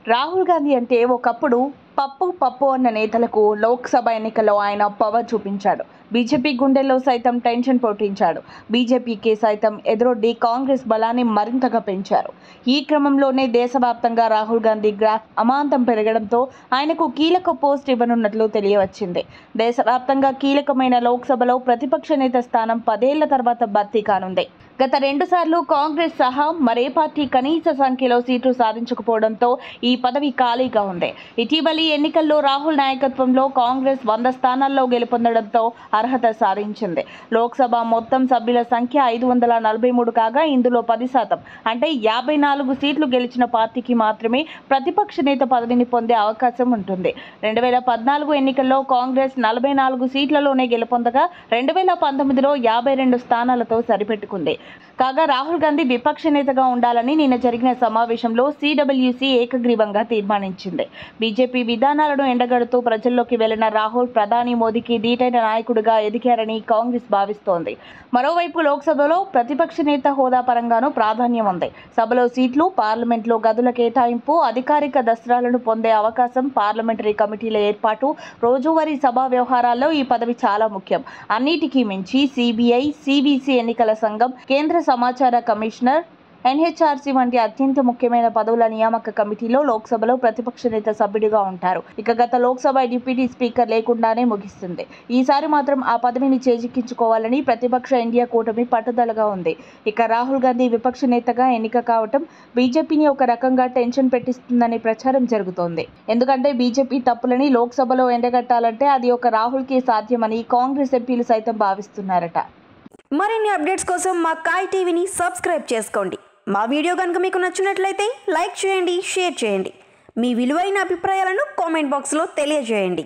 రాహుల్ గాంధీ అంటే ఒకప్పుడు పప్పు పప్పు అన్న నేతలకు లోక్సభ ఎన్నికల్లో ఆయన పవర్ చూపించాడు బీజేపీ గుండెల్లో సైతం టెన్షన్ పుట్టించాడు బీజేపీకి సైతం ఎదురొడ్డి కాంగ్రెస్ బలాన్ని మరింతగా పెంచారు ఈ క్రమంలోనే దేశవ్యాప్తంగా రాహుల్ గాంధీ గ్రాఫ్ అమాంతం పెరగడంతో ఆయనకు కీలక పోస్ట్ ఇవ్వనున్నట్లు తెలియవచ్చింది దేశవ్యాప్తంగా కీలకమైన లోక్సభలో ప్రతిపక్ష నేత స్థానం పదేళ్ల తర్వాత భర్తీ కానుంది గత రెండుసార్లు కాంగ్రెస్ సహా మరే పార్టీ కనీస సంఖ్యలో సీట్లు సాధించకపోవడంతో ఈ పదవి ఖాళీగా ఉంది ఇటీవలి ఎన్నికల్లో రాహుల్ నాయకత్వంలో కాంగ్రెస్ వంద స్థానాల్లో గెలుపొందడంతో అర్హత సాధించింది లోక్సభ మొత్తం సభ్యుల సంఖ్య ఐదు వందల నలభై మూడు కాగా ఇందులో పది శాతం అంటే యాభై నాలుగు సీట్లు గెలిచిన పార్టీకి మాత్రమే ప్రతిపక్ష నేత పదవిని పొందే అవకాశం ఉంటుంది రెండు వేల పద్నాలుగు ఎన్నికల్లో కాంగ్రెస్ నలభై నాలుగు సీట్లలోనే గెలుపొందగా రెండు వేల పంతొమ్మిదిలో యాభై రెండు స్థానాలతో సరిపెట్టుకుంది కాగా రాహుల్ గాంధీ విపక్ష నేతగా ఉండాలని నిన్న జరిగిన సమావేశంలో సిడబ్ల్యూసీ ఏకగ్రీవంగా తీర్మానించింది బీజేపీ విధానాలను ఎండగడుతూ ప్రజల్లోకి వెళ్లిన రాహుల్ ప్రధాని మోదీకి దీటైన నాయకుడిగా ఎదిగారని కాంగ్రెస్ భావిస్తోంది మరోవైపు లోక్సభలో ప్రతిపక్ష నేత హోదా పరంగానూ ప్రాధాన్యం ఉంది సభలో సీట్లు పార్లమెంట్లో గదుల కేటాయింపు అధికారిక దస్త్రాలను పొందే అవకాశం పార్లమెంటరీ కమిటీల ఏర్పాటు రోజువారీ సభా వ్యవహారాల్లో ఈ పదవి చాలా ముఖ్యం అన్నిటికీ మించి సిబిఐ సిబిసి ఎన్నికల సంఘం కేంద్ర సమాచార కమిషనర్ ఎన్హెచ్ఆర్సీ వంటి అత్యంత ముఖ్యమైన పదవుల నియామక కమిటీలో లోక్సభలో ప్రతిపక్ష నేత సభ్యుడిగా ఉంటారు ఇక గత లోక్సభ డిప్యూటీ స్పీకర్ లేకుండానే ముగిస్తుంది ఈసారి మాత్రం ఆ పదవిని చేజిక్కించుకోవాలని ప్రతిపక్ష ఇండియా కూటమి పట్టుదలగా ఉంది ఇక రాహుల్ గాంధీ విపక్ష నేతగా ఎన్నిక కావటం బీజేపీని ఒక రకంగా టెన్షన్ పెట్టిస్తుందనే ప్రచారం జరుగుతోంది ఎందుకంటే బీజేపీ తప్పులని లోక్సభలో ఎండగట్టాలంటే అది ఒక రాహుల్కే సాధ్యమని కాంగ్రెస్ ఎంపీలు సైతం భావిస్తున్నారట మరిన్ని అప్డేట్స్ కోసం మా కాయ్ టీవీని సబ్స్క్రైబ్ చేసుకోండి మా వీడియో కనుక మీకు నచ్చినట్లయితే లైక్ చేయండి షేర్ చేయండి మీ విలువైన అభిప్రాయాలను కామెంట్ బాక్స్లో తెలియజేయండి